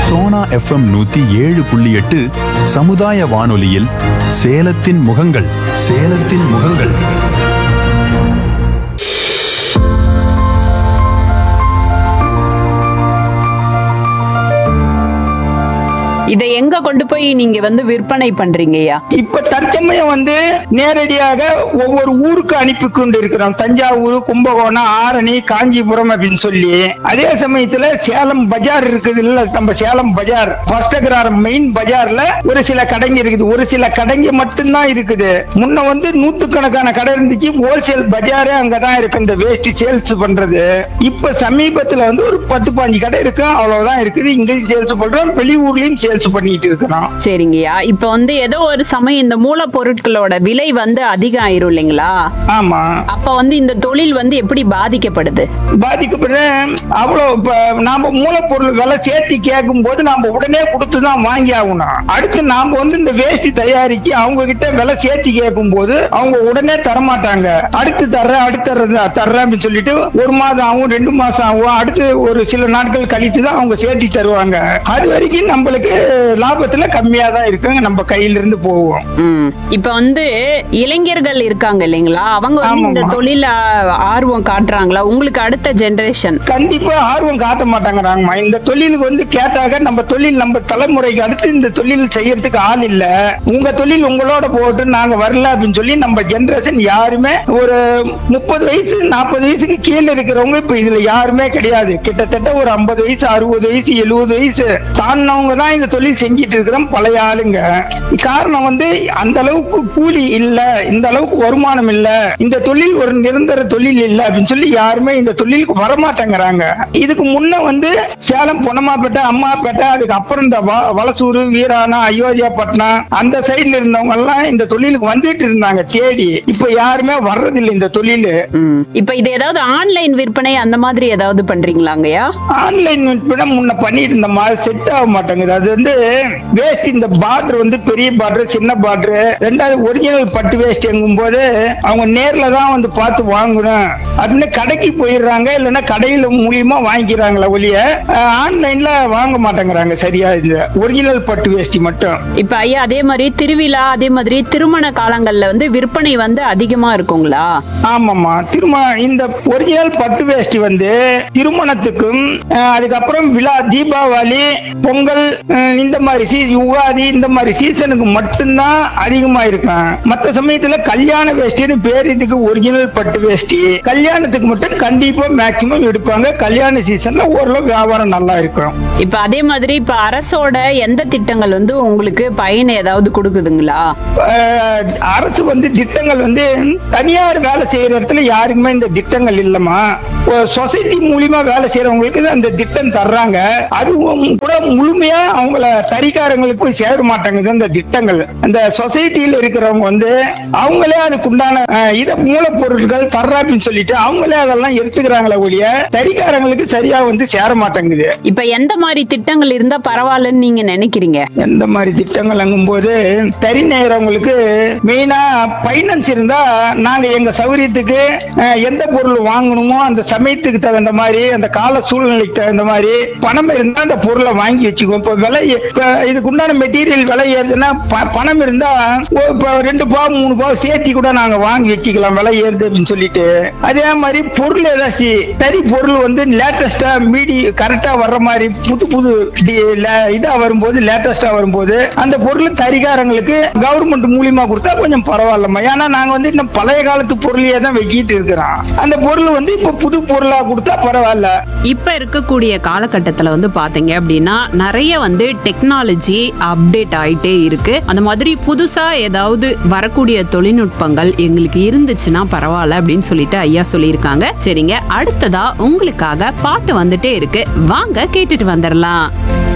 Sona FM நூத்தி ஏழு புள்ளி எட்டு சமுதாய வானொலியில் சேலத்தின் முகங்கள் சேலத்தின் முகங்கள் இதை எங்க கொண்டு போய் நீங்க வந்து விற்பனை பண்றீங்கய்யா இப்ப தற்சமயம் வந்து நேரடியாக ஒவ்வொரு ஊருக்கு அனுப்பி கொண்டு இருக்கிறோம் தஞ்சாவூர் கும்பகோணம் ஆரணி காஞ்சிபுரம் அப்படின்னு சொல்லி அதே சமயத்துல சேலம் பஜார் இருக்குது இல்ல நம்ம சேலம் பஜார் ஃபர்ஸ்ட் அக்ராரம் மெயின் பஜார்ல ஒரு சில கடைங்க இருக்குது ஒரு சில கடைங்க மட்டும்தான் இருக்குது முன்ன வந்து நூத்துக்கணக்கான கடை இருந்துச்சு ஹோல்சேல் பஜாரே அங்கதான் இருக்கு இந்த வேஸ்ட் சேல்ஸ் பண்றது இப்ப சமீபத்துல வந்து ஒரு பத்து பாஞ்சு கடை இருக்கு அவ்வளவுதான் இருக்குது இங்கேயும் சேல்ஸ் பண்றோம் வெளியூர்லயும் சேல்ஸ் பண்ணிட்டு இருக்கிறோம் சரிங்கய்யா இப்ப வந்து ஏதோ ஒரு சமயம் இந்த மூலப்பொருட்களோட விலை வந்து அதிகம் ஆயிரும் இல்லைங்களா ஆமா அப்ப வந்து இந்த தொழில் வந்து எப்படி பாதிக்கப்படுது பாதிக்கப்படுற அவ்வளவு இப்ப நாம மூலப்பொருள் விலை சேர்த்து கேட்கும் போது நாம உடனே கொடுத்து தான் வாங்கி ஆகணும் அடுத்து நாம வந்து இந்த வேஷ்டி தயாரிச்சு அவங்க கிட்ட விலை சேர்த்து கேட்கும் போது அவங்க உடனே தரமாட்டாங்க அடுத்து தர்றேன் அடுத்து தர்றேன் தர்றேன் அப்படின்னு சொல்லிட்டு ஒரு மாதம் ஆகும் ரெண்டு மாசம் ஆகும் அடுத்து ஒரு சில நாட்கள் கழித்து தான் அவங்க சேர்த்து தருவாங்க அது வரைக்கும் நம்மளுக்கு லாபத்துல கம்மியா தான் இருக்குங்க நம்ம கையில இருந்து போவோம் ம். இப்ப வந்து இளைஞர்கள் இருக்காங்க இல்லைங்களா அவங்க வந்து இந்த ஆமாம்மா. தொழில ஆர்வம் காட்டுறாங்களா உங்களுக்கு அடுத்த ஜெனரேஷன் கண்டிப்பா ஆர்வம் காட்ட மாட்டாங்கறாங்கம்மா இந்த தொழிலுக்கு வந்து கேட்டாக நம்ம தொழில் நம்ம தலைமுறைக்கு அடுத்து இந்த தொழில் செய்யறதுக்கு ஆள் இல்ல உங்க தொழில் உங்களோட போட்டு நாங்க வரல அப்படின்னு சொல்லி நம்ம ஜெனரேஷன் யாருமே ஒரு முப்பது வயசு நாற்பது வயசுக்கு கீழே இருக்கிறவங்க இப்ப இதுல யாருமே கிடையாது கிட்டத்தட்ட ஒரு ஐம்பது வயசு அறுபது வயசு எழுபது வயசு தாண்டினவங்க தான் இந்த தொழில் செஞ்சிட்டு இருக்கிறோம் பழைய ஆளுங்க காரணம் வந்து அந்த அளவுக்கு கூலி இல்ல இந்த அளவுக்கு வருமானம் இல்ல இந்த தொழில் ஒரு நிரந்தர தொழில் இல்ல அப்படின்னு சொல்லி யாருமே இந்த தொழிலுக்கு வரமாட்டேங்கிறாங்க இதுக்கு முன்ன வந்து சேலம் பொன்னமாப்பேட்டை அம்மாப்பேட்டை அதுக்கு அப்புறம் இந்த வ- வலசூர் வீராணம் அயோத்தியாப்பட்டினம் அந்த சைடுல இருந்தவங்க எல்லாம் இந்த தொழிலுக்கு வந்துட்டு இருந்தாங்க தேடி இப்ப யாருமே வர்றதில்லை இந்த தொழில் இப்ப இது ஏதாவது ஆன்லைன் விற்பனை அந்த மாதிரி ஏதாவது பண்றீங்களாங்கய்யா ஆன்லைன் விற்பனை முன்ன பண்ணிட்டு இருந்த மாதிரி செட் ஆக மாட்டேங்குது அது வந்து வேஸ்ட் இந்த பார்டர் வந்து பெரிய பார்டர் சின்ன பார்டர் ரெண்டாவது ஒரிஜினல் பட்டு வேஸ்ட் எங்கும் போது அவங்க நேர்ல தான் வந்து பார்த்து வாங்கணும் அப்படின்னு கடைக்கு போயிடுறாங்க இல்லைன்னா கடையில மூலியமா வாங்கிக்கிறாங்களா ஒழிய ஆன்லைன்ல வாங்க மாட்டேங்கிறாங்க சரியா இந்த ஒரிஜினல் பட்டு வேஷ்டி மட்டும் இப்ப ஐயா அதே மாதிரி திருவிழா அதே மாதிரி திருமண காலங்கள்ல வந்து விற்பனை வந்து அதிகமா இருக்குங்களா ஆமாமா திரும இந்த ஒரிஜினல் பட்டு வேஷ்டி வந்து திருமணத்துக்கும் அஹ், அதுக்கப்புறம் விழா தீபாவளி பொங்கல் அஹ், இந்த மாதிரி சீ யுகாதி இந்த மாதிரி சீசனுக்கு மட்டும்தான் அதிகமா இருக்கும் மற்ற சமயத்துல கல்யாண வேஷ்டின்னு பேர் இதுக்கு ஒரிஜினல் பட்டு வேஷ்டி கல்யாணத்துக்கு மட்டும் கண்டிப்பா மேக்சிமம் எடுப்பாங்க கல்யாண சீசன்ல ஓரளவு வியாபாரம் நல்லா இருக்கும் இப்ப அதே மாதிரி இப்ப அரசோட எந்த திட்டங்கள் வந்து உங்களுக்கு பயன் ஏதாவது கொடுக்குதுங்களா அஹ், அரசு வந்து திட்டங்கள் வந்து தனியார் வேலை செய்யற இடத்துல யாருக்குமே இந்த திட்டங்கள் இல்லம்மா சொசைட்டி மூலியமா வேலை செய்யறவங்களுக்கு தான் அந்த திட்டம் தர்றாங்க அதுவும் கூட முழுமையா அவங்கள தறிக்காரங்களுக்கு போய் சேர மாட்டாங்குது அந்த திட்டங்கள் அந்த சொசைட்டில இருக்கிறவங்க வந்து அவங்களே அதுக்கு உண்டான அஹ், இத மூலப்பொருட்கள் தர்றாப்புன்னு சொல்லிட்டு அவங்களே அதெல்லாம் எடுத்துக்கிறாங்களே ஒழிய தறிக்காரங்களுக்கு சரியா வந்து சேர மாட்டேங்குது இப்ப எந்த மாதிரி திட்டங்கள் இருந்தா பரவாயில்லன்னு நீங்க நினைக்கிறீங்க எந்த மாதிரி திட்டங்கள் அங்கும்போது தறி நெய்யறவங்களுக்கு மெயினா பைனான்ஸ் இருந்தா நாங்க எங்க சௌகரியத்துக்கு அஹ், எந்த பொருள் வாங்கணுமோ அந்த சமயத்துக்கு தகுந்த மாதிரி அந்த கால சூழ்நிலைக்கு தகுந்த மாதிரி பணம் இருந்தா அந்த பொருளை வாங்கி வச்சுக்குவோம் இப்ப விலை இப்ப இதுக்கு உண்டான மெட்டீரியல் விலை ஏறுதுன்னா ப- பணம் இருந்தா ஓ, இப்ப ரெண்டு பாவம் மூணு பாவம் சேர்த்தி கூட நாங்க வாங்கி வச்சுக்கலாம் விலை ஏறுது அப்படின்னு சொல்லிட்டு அதே மாதிரி பொருள் ஏதாச்சும் தறி பொருள் வந்து லேட்டஸ்டா மீடி கரெக்டா வர்ற மாதிரி புது புது டி- ல- இதா வரும்போது லேட்டஸ்டா வரும்போது அந்த பொருள் தறிகாரங்களுக்கு கவர்மெண்ட் மூலியமா கொடுத்தா கொஞ்சம் பரவாயில்லம்மா ஏன்னா நாங்க வந்து இன்னும் பழைய காலத்து பொருளையே தான் வச்சிட்டு இருக்கிறோம் அந்த பொருள் வந்து இப்ப புது பொருளா கொடுத்தா பரவாயில்ல இப்ப இருக்கக்கூடிய காலகட்டத்துல வந்து பாத்தீங்க அப்படின்னா நிறைய வந்து டெக்னாலஜி அப்டேட் ஆயிட்டே இருக்கு அந்த மாதிரி புதுசா ஏதாவது வரக்கூடிய தொழில்நுட்பங்கள் எங்களுக்கு இருந்துச்சுன்னா பரவாயில்ல அப்படின்னு சொல்லிட்டு ஐயா சொல்லியிருக்காங்க சரிங்க அடுத்ததா உங்களுக்காக பாட்டு வந்துட்டே இருக்கு வாங்க கேட்டுட்டு வந்துடலாம்